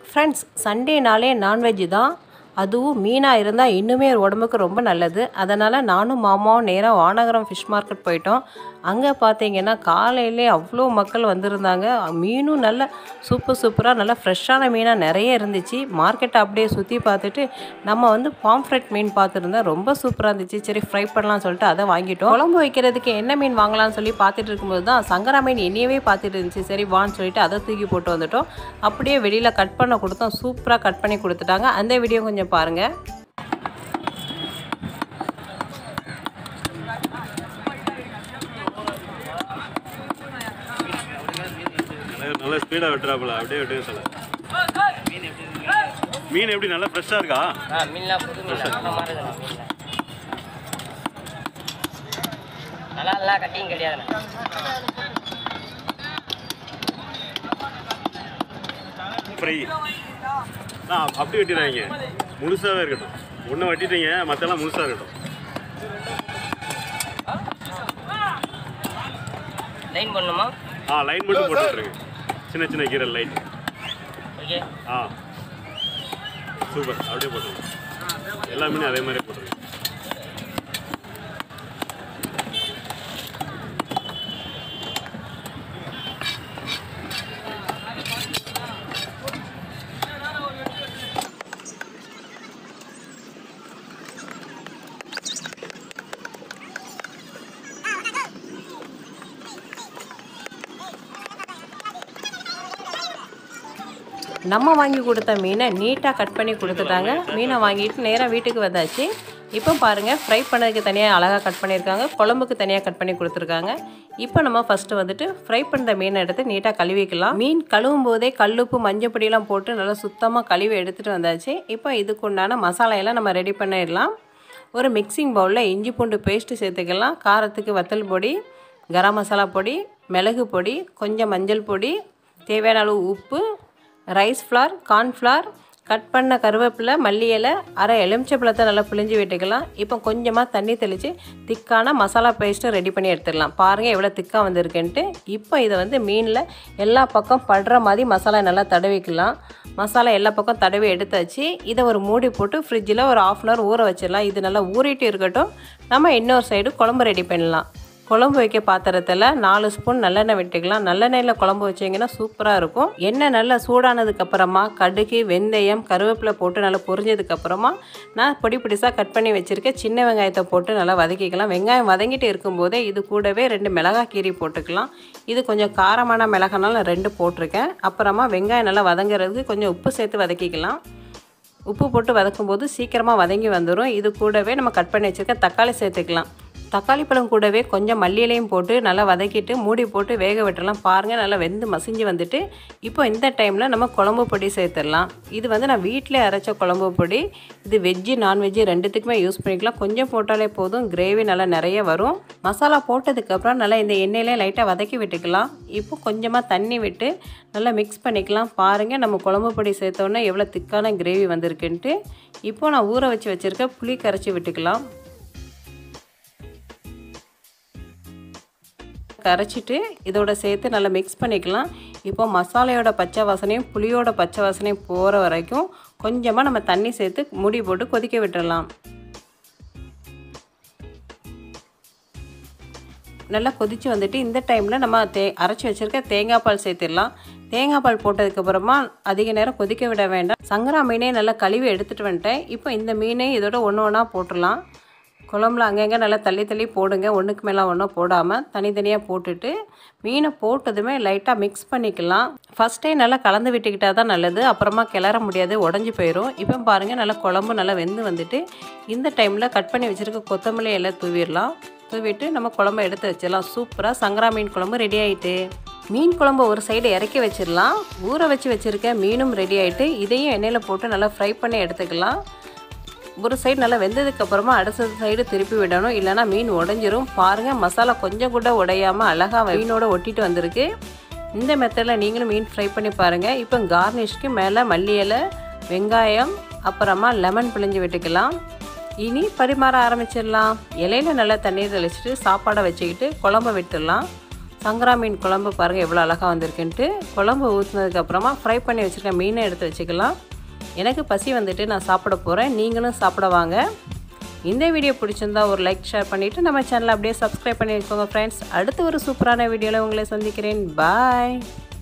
friends சண்டேனாலே non veg தான் அதுவும் மீனாக இருந்தால் இன்னுமே உடம்புக்கு ரொம்ப நல்லது அதனால் நானும் மாமாவும் நேராக வானகரம் ஃபிஷ் மார்க்கெட் போயிட்டோம் அங்கே பார்த்தீங்கன்னா காலையிலே அவ்வளோ மக்கள் வந்திருந்தாங்க மீனும் நல்ல சூப்பர் சூப்பராக நல்லா ஃப்ரெஷ்ஷான மீனாக நிறைய இருந்துச்சு மார்க்கெட்டை அப்படியே சுற்றி பார்த்துட்டு நம்ம வந்து பாம்ஃப்ரெட் மீன் பார்த்துருந்தோம் ரொம்ப சூப்பராக இருந்துச்சு சரி ஃப்ரை பண்ணலாம்னு சொல்லிட்டு அதை வாங்கிட்டோம் குழம்பு வைக்கிறதுக்கு என்ன மீன் வாங்கலாம்னு சொல்லி பார்த்துட்டு இருக்கும்போது தான் சங்கரா மீன் என்னையவே பார்த்துட்டு இருந்துச்சு சரி வான்னு சொல்லிட்டு அதை தூக்கி போட்டு வந்துட்டோம் அப்படியே வெளியில் கட் பண்ண கொடுத்தோம் சூப்பராக கட் பண்ணி கொடுத்துட்டாங்க அந்த வீடியோ கொஞ்சம் பாருங்கள் நல்ல நல்ல ஸ்பீடாக வெட்டுறாப்புல அப்படியே வெட்டுங்க சொல்ல மீன் எப்படி நல்லா ஃப்ரெஷ்ஷாக இருக்கா ஆ மீன்லாம் புது மீன் அந்த மாதிரி தான் மீன் நல்லா நல்லா கட்டியும் கிடையாதுண்ணே ஃப்ரை ஆ அப்படி வெட்டிடுறாங்க முழுசாகவே இருக்கட்டும் ஒன்று வெட்டிட்டீங்க மற்றெல்லாம் முழுசாக இருக்கட்டும் லைன் பண்ணணுமா ஆ லைன் மட்டும் போட்டு விட்ருங்க சின்ன சின்ன கீரை லைன் ஓகே ஆ சூப்பர் அப்படியே போட்டுருங்க எல்லா மீனும் அதே மாதிரி போட்டுருங்க நம்ம வாங்கி கொடுத்த மீனை நீட்டாக கட் பண்ணி கொடுத்துட்டாங்க மீனை வாங்கிட்டு நேராக வீட்டுக்கு வந்தாச்சு இப்போ பாருங்கள் ஃப்ரை பண்ணதுக்கு தனியாக அழகாக கட் பண்ணியிருக்காங்க குழம்புக்கு தனியாக கட் பண்ணி கொடுத்துருக்காங்க இப்போ நம்ம ஃபஸ்ட்டு வந்துட்டு ஃப்ரை பண்ணுற மீனை எடுத்து நீட்டாக கழுவிக்கலாம் மீன் கழுவும் போதே கல்லுப்பு மஞ்சள் பொடியெல்லாம் போட்டு நல்லா சுத்தமாக கழுவி எடுத்துகிட்டு வந்தாச்சு இப்போ இதுக்கு உண்டான மசாலையெல்லாம் நம்ம ரெடி பண்ணிடலாம் ஒரு மிக்சிங் பவுலில் இஞ்சி பூண்டு பேஸ்ட்டு சேர்த்துக்கலாம் காரத்துக்கு வத்தல் பொடி கரம் மசாலா பொடி மிளகு பொடி கொஞ்சம் மஞ்சள் பொடி தேவையான அளவு உப்பு ரைஸ் ஃப்ளார் கார்ன்ஃப்ளார் கட் பண்ண கருவேப்பிலை மல்லி இலை அரை எலுமிச்சப்பழத்தை நல்லா பிழிஞ்சு விட்டுக்கலாம் இப்போ கொஞ்சமாக தண்ணி தெளித்து திக்கான மசாலா பேஸ்ட்டை ரெடி பண்ணி எடுத்துடலாம் பாருங்கள் எவ்வளோ திக்காக வந்திருக்குன்ட்டு இப்போ இதை வந்து மீனில் எல்லா பக்கம் படுற மாதிரி மசாலா நல்லா தடவிக்கலாம் மசாலா எல்லா பக்கம் தடவி எடுத்தாச்சு இதை ஒரு மூடி போட்டு ஃப்ரிட்ஜில் ஒரு ஆஃப் அன் ஹவர் ஊற வச்சிடலாம் இது நல்லா ஊறிட்டு இருக்கட்டும் நம்ம இன்னொரு சைடு குழம்பு ரெடி பண்ணலாம் குழம்பு வைக்க பாத்திரத்தில் நாலு ஸ்பூன் நல்லெண்ணெய் விட்டுக்கலாம் நல்லெண்ணெயில் குழம்பு வச்சிங்கன்னா சூப்பராக இருக்கும் எண்ணெய் நல்லா சூடானதுக்கப்புறமா கடுகு வெந்தயம் கருவேப்பிலை போட்டு நல்லா பொரிஞ்சதுக்கப்புறமா நான் பொடி பொடிசாக கட் பண்ணி வச்சுருக்கேன் சின்ன வெங்காயத்தை போட்டு நல்லா வதக்கிக்கலாம் வெங்காயம் வதங்கிட்டு இருக்கும்போதே இது கூடவே ரெண்டு மிளகாய் கீரி போட்டுக்கலாம் இது கொஞ்சம் காரமான மிளகானால நான் ரெண்டு போட்டிருக்கேன் அப்புறமா வெங்காயம் நல்லா வதங்குறதுக்கு கொஞ்சம் உப்பு சேர்த்து வதக்கிக்கலாம் உப்பு போட்டு வதக்கும்போது சீக்கிரமாக வதங்கி வந்துடும் இது கூடவே நம்ம கட் பண்ணி வச்சுருக்க தக்காளி சேர்த்துக்கலாம் தக்காளி பழம் கூடவே கொஞ்சம் மல்லியிலையும் போட்டு நல்லா வதக்கிட்டு மூடி போட்டு வேக விட்டுறலாம் பாருங்கள் நல்லா வெந்து மசிஞ்சு வந்துட்டு இப்போ இந்த டைமில் நம்ம குழம்பு பொடி சேர்த்துடலாம் இது வந்து நான் வீட்டிலே அரைச்ச குழம்பு பொடி இது வெஜ்ஜு நான்வெஜ்ஜு ரெண்டுத்துக்குமே யூஸ் பண்ணிக்கலாம் கொஞ்சம் போட்டாலே போதும் கிரேவி நல்லா நிறைய வரும் மசாலா போட்டதுக்கப்புறம் நல்லா இந்த எண்ணெயிலே லைட்டாக வதக்கி விட்டுக்கலாம் இப்போ கொஞ்சமாக தண்ணி விட்டு நல்லா மிக்ஸ் பண்ணிக்கலாம் பாருங்கள் நம்ம குழம்பு பொடி சேர்த்தோன்னே எவ்வளோ திக்கான கிரேவி வந்திருக்குன்ட்டு இப்போ நான் ஊற வச்சு வச்சுருக்க புளி கரைச்சி விட்டுக்கலாம் கரைச்சிட்டு இதோட சேர்த்து நல்லா மிக்ஸ் பண்ணிக்கலாம் இப்போ மசாலையோட பச்சை வாசனையும் புளியோட பச்சை வாசனையும் போகிற வரைக்கும் கொஞ்சமாக நம்ம தண்ணி சேர்த்து மூடி போட்டு கொதிக்க விட்டுடலாம் நல்லா கொதித்து வந்துட்டு இந்த டைமில் நம்ம தே அரைச்சி வச்சுருக்க தேங்காய் பால் சேர்த்துடலாம் தேங்காய் பால் போட்டதுக்கப்புறமா அதிக நேரம் கொதிக்க விட வேண்டாம் சங்கரா மீனே நல்லா கழுவி எடுத்துகிட்டு வந்துட்டேன் இப்போ இந்த மீனை இதோட ஒன்று ஒன்றா போட்டுடலாம் குழம்புல அங்கங்கே நல்லா தள்ளி தள்ளி போடுங்க ஒன்றுக்கு மேலே ஒன்றும் போடாமல் தனித்தனியாக போட்டுட்டு மீனை போட்டதுமே லைட்டாக மிக்ஸ் பண்ணிக்கலாம் ஃபஸ்ட்டே நல்லா கலந்து விட்டுக்கிட்டால் தான் நல்லது அப்புறமா கிளற முடியாது உடஞ்சி போயிடும் இப்போ பாருங்கள் நல்லா குழம்பு நல்லா வெந்து வந்துட்டு இந்த டைமில் கட் பண்ணி வச்சுருக்க கொத்தமல்லி எல்லாம் தூவிடலாம் தூவிட்டு நம்ம குழம்பு எடுத்து வச்சிடலாம் சூப்பராக சங்கரா மீன் குழம்பு ரெடி ஆகிட்டு மீன் குழம்பு ஒரு சைடு இறக்கி வச்சிடலாம் ஊற வச்சு வச்சுருக்க மீனும் ரெடி ஆகிட்டு இதையும் எண்ணெயில் போட்டு நல்லா ஃப்ரை பண்ணி எடுத்துக்கலாம் ஒரு சைடு நல்லா வெந்ததுக்கு அப்புறமா அடுத்த சைடு திருப்பி விடணும் இல்லைனா மீன் உடஞ்சிரும் பாருங்கள் மசாலா கொஞ்சம் கூட உடையாமல் அழகாக மீனோட ஒட்டிட்டு வந்திருக்கு இந்த மெத்தடில் நீங்களும் மீன் ஃப்ரை பண்ணி பாருங்கள் இப்போ கார்னிஷ்க்கு மேலே மல்லி இலை வெங்காயம் அப்புறமா லெமன் பிழிஞ்சு விட்டுக்கலாம் இனி பரிமாற ஆரம்பிச்சிடலாம் இலையில நல்லா தண்ணீர் தெளிச்சிட்டு சாப்பாடை வச்சுக்கிட்டு குழம்ப விட்டுடலாம் சங்கரா மீன் குழம்பு பாருங்கள் எவ்வளோ அழகாக வந்திருக்குன்ட்டு குழம்பு ஊற்றுனதுக்கப்புறமா ஃப்ரை பண்ணி வச்சுருக்க மீனை எடுத்து வச்சுக்கலாம் எனக்கு பசி வந்துட்டு நான் சாப்பிட போகிறேன் நீங்களும் சாப்பிட வாங்க இந்த வீடியோ பிடிச்சிருந்தா ஒரு லைக் ஷேர் பண்ணிவிட்டு நம்ம சேனலை அப்படியே சப்ஸ்கிரைப் பண்ணி வச்சுக்கோங்க ஃப்ரெண்ட்ஸ் அடுத்து ஒரு சூப்பரான வீடியோவில் உங்களை சந்திக்கிறேன் பாய்